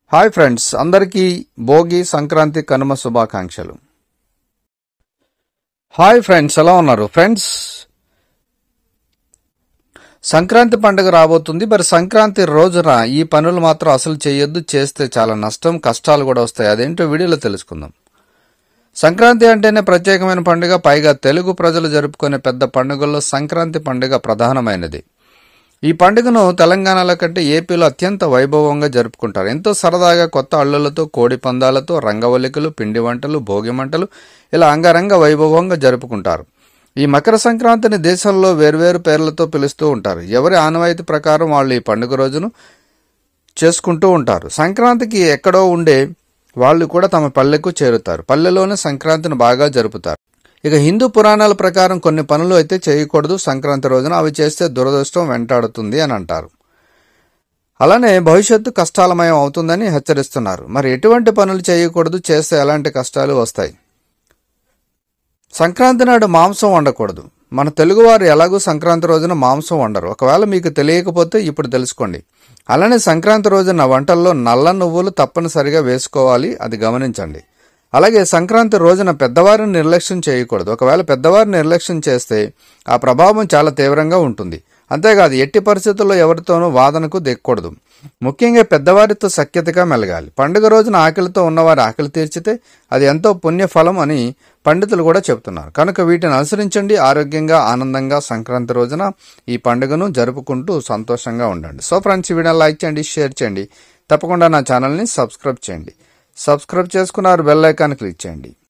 hi friends అందరికీ భోగి సంక్రాంతి కనుమ శుభాకాంక్షలు hi friends ఎలా ఉన్నారు ఫ్రెండ్స్ సంక్రాంతి పండుగ రాబోతుంది మరి సంక్రాంతి రోజున ఈ పనులు మాత్రం అసలు చేయొద్దు చేస్తే చాలా నష్టం కష్టాలు కూడా వస్తాయి అదేంటో వీడియోలో తెలుసుకుందాం సంక్రాంతి అంటేనే ప్రత్యేకమైన పండుగ పైగా తెలుగు ప్రజలు జరుపుకునే పెద్ద పండుగల్లో సంక్రాంతి పండుగ ప్రధానమైనది ఈ పండుగను తెలంగాణలో కంటే ఏపీలో అత్యంత వైభవంగా జరుపుకుంటారు ఎంతో సరదాగా కొత్త అల్లులతో కోడి పందాలతో రంగవల్లికలు పిండి వంటలు భోగి మంటలు ఇలా అంగరంగ వైభవంగా జరుపుకుంటారు ఈ మకర సంక్రాంతిని దేశంలో వేర్వేరు పేర్లతో పిలుస్తూ ఉంటారు ఎవరి ఆనవాయితీ ప్రకారం వాళ్ళు ఈ పండుగ రోజును చేసుకుంటూ ఉంటారు సంక్రాంతికి ఎక్కడో ఉండే వాళ్ళు కూడా తమ పల్లెకు చేరుతారు పల్లెలోనే సంక్రాంతిని బాగా జరుపుతారు ఇక హిందూ పురాణాల ప్రకారం కొన్ని పనులు అయితే చేయకూడదు సంక్రాంతి రోజున అవి చేస్తే దురదృష్టం వెంటాడుతుంది అని అంటారు అలానే భవిష్యత్తు కష్టాలమయం అవుతుందని హెచ్చరిస్తున్నారు మరి ఎటువంటి పనులు చేయకూడదు చేస్తే ఎలాంటి కష్టాలు వస్తాయి సంక్రాంతి నాడు మాంసం వండకూడదు మన తెలుగువారు ఎలాగూ సంక్రాంతి రోజున మాంసం వండరు ఒకవేళ మీకు తెలియకపోతే ఇప్పుడు తెలుసుకోండి అలానే సంక్రాంతి రోజున వంటల్లో నల్ల నువ్వులు తప్పనిసరిగా వేసుకోవాలి అది గమనించండి అలాగే సంక్రాంతి రోజున పెద్దవారిని నిర్లక్ష్యం చేయకూడదు ఒకవేళ పెద్దవారిని నిర్లక్ష్యం చేస్తే ఆ ప్రభావం చాలా తీవ్రంగా ఉంటుంది అంతేకాదు ఎట్టి పరిస్థితుల్లో ఎవరితోనూ వాదనకు దిక్కకూడదు ముఖ్యంగా పెద్దవారితో సఖ్యతగా మెలగాలి పండుగ రోజున ఆకలితో ఉన్నవారి ఆకలి తీర్చితే అది ఎంతో పుణ్యఫలం అని పండితులు కూడా చెబుతున్నారు కనుక వీటిని అనుసరించండి ఆరోగ్యంగా ఆనందంగా సంక్రాంతి రోజున ఈ పండుగను జరుపుకుంటూ సంతోషంగా ఉండండి సో ఫ్రెండ్స్ ఈ వీడియో లైక్ చేయండి షేర్ చేయండి తప్పకుండా నా ఛానల్ని సబ్స్క్రైబ్ చేయండి సబ్స్క్రైబ్ చేసుకున్నారు బెల్ ఐకాన్ క్లిక్ చేయండి